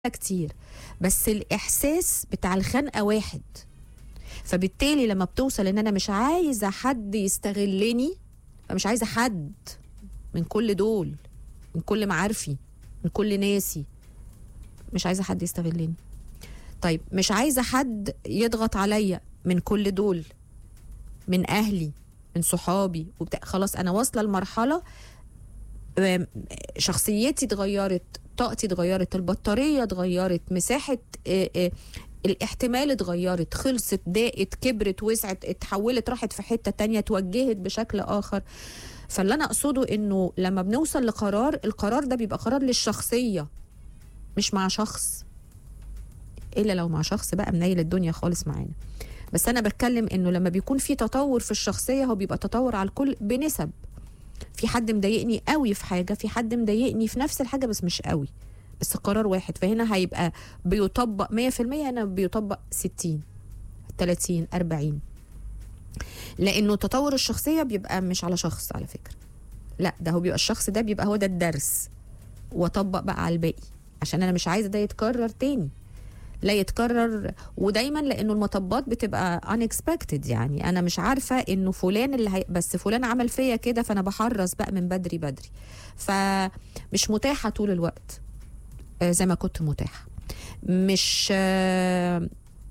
كتير بس الاحساس بتاع الخنقه واحد فبالتالي لما بتوصل ان انا مش عايزه حد يستغلني فمش عايزه حد من كل دول من كل معارفي من كل ناسي مش عايزه حد يستغلني طيب مش عايزه حد يضغط عليا من كل دول من اهلي من صحابي وبتاع خلاص انا واصله لمرحله آم، شخصيتي اتغيرت طاقتي اتغيرت البطاريه اتغيرت مساحه آه، آه، الاحتمال اتغيرت خلصت ضاقت كبرت وسعت اتحولت راحت في حته تانية توجهت بشكل اخر فاللي انا اقصده انه لما بنوصل لقرار القرار ده بيبقى قرار للشخصيه مش مع شخص الا لو مع شخص بقى منيل الدنيا خالص معانا بس انا بتكلم انه لما بيكون في تطور في الشخصيه هو بيبقى تطور على الكل بنسب في حد مضايقني قوي في حاجه في حد مضايقني في نفس الحاجه بس مش قوي بس قرار واحد فهنا هيبقى بيطبق 100% هنا بيطبق 60 30 40 لانه تطور الشخصيه بيبقى مش على شخص على فكره لا ده هو بيبقى الشخص ده بيبقى هو ده الدرس واطبق بقى على الباقي عشان انا مش عايزه ده يتكرر تاني لا يتكرر ودايما لانه المطبات بتبقى unexpected يعني انا مش عارفه انه فلان اللي هي بس فلان عمل فيا كده فانا بحرص بقى من بدري بدري فمش متاحه طول الوقت آه، زي ما كنت متاحه مش آه،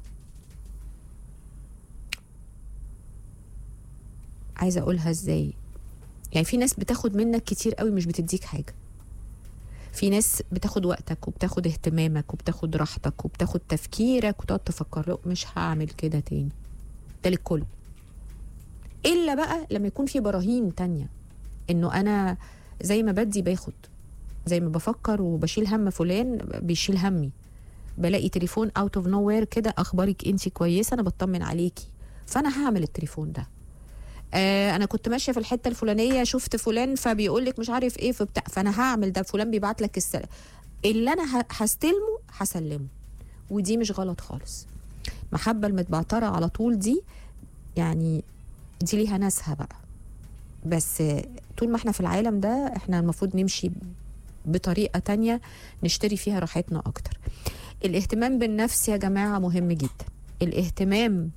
عايزه اقولها ازاي يعني في ناس بتاخد منك كتير قوي مش بتديك حاجه في ناس بتاخد وقتك وبتاخد اهتمامك وبتاخد راحتك وبتاخد تفكيرك وتقعد تفكر له مش هعمل كده تاني ده للكل الا بقى لما يكون في براهين تانية انه انا زي ما بدي باخد زي ما بفكر وبشيل هم فلان بيشيل همي بلاقي تليفون اوت اوف نو وير كده اخبارك انت كويسه انا بطمن عليكي فانا هعمل التليفون ده آه انا كنت ماشيه في الحته الفلانيه شفت فلان فبيقول لك مش عارف ايه فبتاع فانا هعمل ده فلان بيبعت لك السلام اللي انا ه- هستلمه هسلمه ودي مش غلط خالص محبه المتبعتره على طول دي يعني دي ليها ناسها بقى بس آه، طول ما احنا في العالم ده احنا المفروض نمشي بطريقه تانية نشتري فيها راحتنا اكتر الاهتمام بالنفس يا جماعه مهم جدا الاهتمام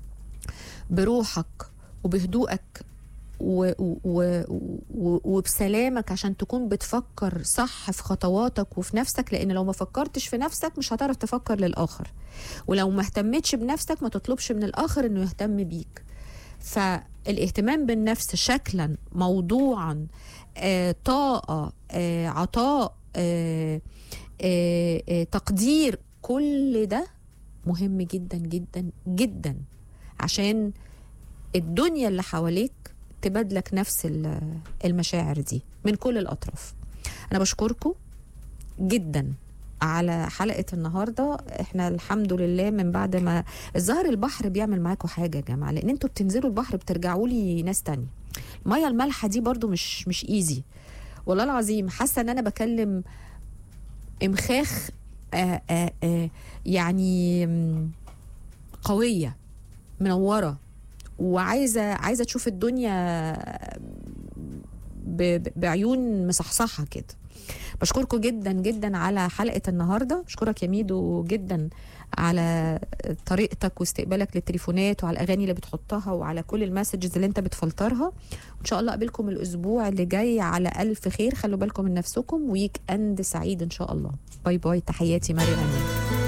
بروحك وبهدوءك و و و و وبسلامك عشان تكون بتفكر صح في خطواتك وفي نفسك لان لو ما فكرتش في نفسك مش هتعرف تفكر للاخر ولو ما اهتمتش بنفسك ما تطلبش من الاخر انه يهتم بيك فالاهتمام بالنفس شكلا موضوعا آه، طاقه آه، عطاء آه، آه، آه، تقدير كل ده مهم جدا جدا جدا عشان الدنيا اللي حواليك تبادلك نفس ال- المشاعر دي من كل الأطراف أنا بشكركم جدا على حلقة النهاردة احنا الحمد لله من بعد ما الظاهر البحر بيعمل معاكم حاجة يا جماعة لأن انتوا بتنزلوا البحر بترجعوا لي ناس تانية المية المالحة دي برضو مش مش ايزي والله العظيم حاسة ان انا بكلم امخاخ آآ آآ يعني مم، قوية منورة وعايزه عايزه تشوف الدنيا ب- ب- بعيون مصحصحه كده بشكركم جدا جدا على حلقه النهارده بشكرك يا ميدو جدا على طريقتك واستقبالك للتليفونات وعلى الاغاني اللي بتحطها وعلى كل المسجز اللي انت بتفلترها وان شاء الله اقابلكم الاسبوع اللي جاي على الف خير خلوا بالكم من نفسكم ويك اند سعيد ان شاء الله باي باي تحياتي مريم امين